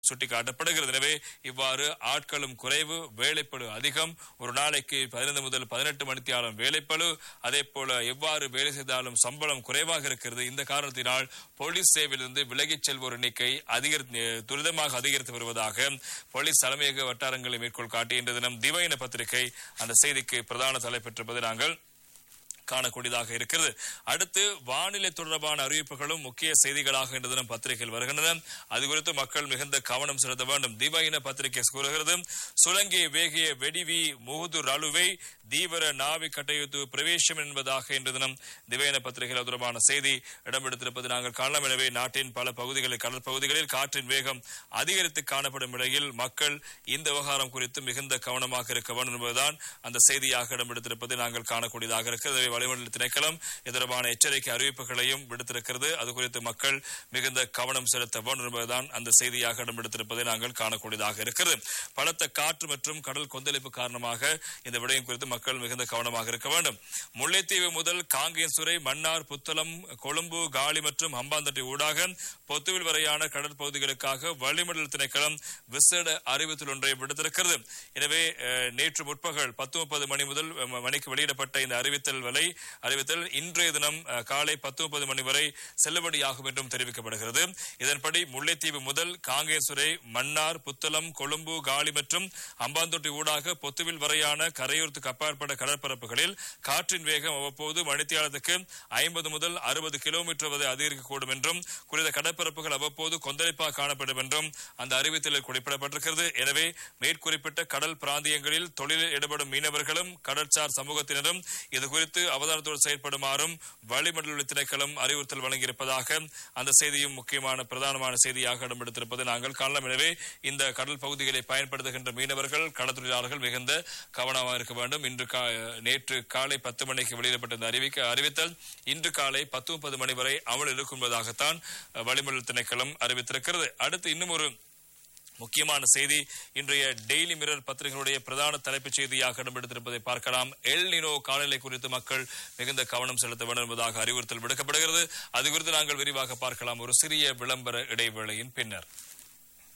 சுட்டிக்காட்டப்படுகிறது எனவே இவ்வாறு ஆட்களும் குறைவு வேலைப்பளு அதிகம் ஒரு நாளைக்கு பதினைந்து முதல் பதினெட்டு மணித்தியாலம் வேலைப்பளு அதே போல எவ்வாறு வேலை செய்தாலும் சம்பளம் குறைவாக இருக்கிறது இந்த காரணத்தினால் போலீஸ் சேவையிலிருந்து விலகிச் செல்வோர் எண்ணிக்கை அதிகரி துரிதமாக அதிகரித்து வருவதாக போலீஸ் தலைமையக வட்டாரங்களை மேற்கோள் காட்டி இன்று தினம் திவையின பத்திரிகை அந்த செய்திக்கு பிரதான தலைப்பெற்றிருப்பதை நாங்கள் காணக்கூடியதாக இருக்கிறது அடுத்து வானிலை தொடர்பான அறிவிப்புகளும் முக்கிய செய்திகளாக இன்று தினம் பத்திரிகையில் வருகின்றன அது குறித்து மக்கள் மிகுந்த கவனம் செலுத்த வேண்டும் தீபாயின பத்திரிகை கூறுகிறது சுலங்கி வேகிய வெடிவி முகுது ரலுவை தீவிர நாவி கட்டயுத்து பிரவேசம் என்பதாக இன்று தினம் திவையன பத்திரிகையில் தொடர்பான செய்தி இடம்பெடுத்திருப்பது நாங்கள் காணலாம் எனவே நாட்டின் பல பகுதிகளில் கடல் பகுதிகளில் காற்றின் வேகம் அதிகரித்து காணப்படும் நிலையில் மக்கள் இந்த விவகாரம் குறித்து மிகுந்த கவனமாக இருக்க வேண்டும் என்பதுதான் அந்த செய்தியாக இடம்பெடுத்திருப்பதை நாங்கள் காணக்கூடியதாக இருக்கிறது வளிமண்டல திணைக்களம் இது தொடர்பான எச்சரிக்கை அறிவிப்புகளையும் விடுத்திருக்கிறது அது குறித்து மக்கள் மிகுந்த கவனம் செலுத்த வேண்டும் என்பதுதான் அந்த செய்தியாக இடம்பெடுத்திருப்பதை நாங்கள் காணக்கூடியதாக இருக்கிறது பலத்த காற்று மற்றும் கடல் கொந்தளிப்பு காரணமாக இந்த விடயம் குறித்து மக்கள் மிகுந்த கவனமாக இருக்க வேண்டும் முல்லைத்தீவு முதல் காங்கேசுரை மன்னார் புத்தளம் கொழும்பு காலி மற்றும் ஹம்பாந்தோட்டை ஊடாக பொத்துவில் வரையான கடற்பகுதிகளுக்காக வளிமண்டல திணைக்களம் விசேட அறிவித்தல் ஒன்றை விடுத்திருக்கிறது எனவே அஹ், நேற்று முற்பகல் பத்து முப்பது மணி முதல் அஹ், மணிக்கு வெளியிடப்பட்ட இந்த அறிவித்தல் வரை அறிவித்தல் இன்றைய தினம் அஹ், காலை பத்து முப்பது மணி வரை செல்லுபடியாகும் என்றும் தெரிவிக்கப்படுகிறது இதன்படி முல்லைத்தீவு முதல் காங்கேசுரை மன்னார் புத்தளம் கொழும்பு காலி மற்றும் அம்பாந்தோட்டை ஊடாக பொத்துவில் வரையான கரையோரத்துக்கு அப்பாற்பட்ட கடற்பரப்புகளில் காற்றின் வேகம் அவ்வப்போது மணித்தியாலத்துக்கு ஐம்பது முதல் அறுபது கிலோமீட்டர் வரை அதிகரிக்கக்கூடும் என்றும் குறித்த கடற்பரப்புகள் அவ்வப்போது கொந்தளிப்பாக காணப்படும் என்றும் அந்த அறிவித்தலில் குறிப்பிடப்பட்டிருக்கிறது எனவே மேற்குறிப்பிட்ட கடல் பிராந்தியங்களில் தொழிலில் ஈடுபடும் மீனவர்களும் கடற்சார் சமூகத்தினரும் இது குறித்து அவதானத்தோடு செயற்படுமாறும் வளிமண்டல திணைக்களம் அறிவுறுத்தல் வழங்கியிருப்பதாக அந்த செய்தியும் முக்கியமான பிரதானமான செய்தியாக இடம்பெடுத்திருப்பதை நாங்கள் காணலாம் எனவே இந்த கடல் பகுதிகளை பயன்படுத்துகின்ற மீனவர்கள் கடற்தொழிலாளர்கள் மிகுந்த கவனமாக இருக்க வேண்டும் இன்று கா- நேற்று காலை பத்து மணிக்கு வெளியிடப்பட்ட இந்த அறிவிக்க அறிவித்தல் இன்று காலை பத்து முப்பது மணி வரை அமல் இருக்கும் என்பதாகத்தான் அஹ், வளிமண்டல திணைக்களம் அறிவித்திருக்கிறது அடுத்து இன்னும் ஒரு முக்கியமான செய்தி இன்றைய டெய்லி மிரர் பத்திரிகைகளுடைய பிரதான தலைப்புச் செய்தியாக இடம்பெடுத்திருப்பதை பார்க்கலாம் எல் நினோ காலநிலை குறித்து மக்கள் மிகுந்த கவனம் செலுத்த வேண்டும் என்பதாக அறிவுறுத்தல் விடுக்கப்படுகிறது அது குறித்து நாங்கள் விரிவாக பார்க்கலாம் ஒரு சிறிய விளம்பர இடைவேளையின் பின்னர்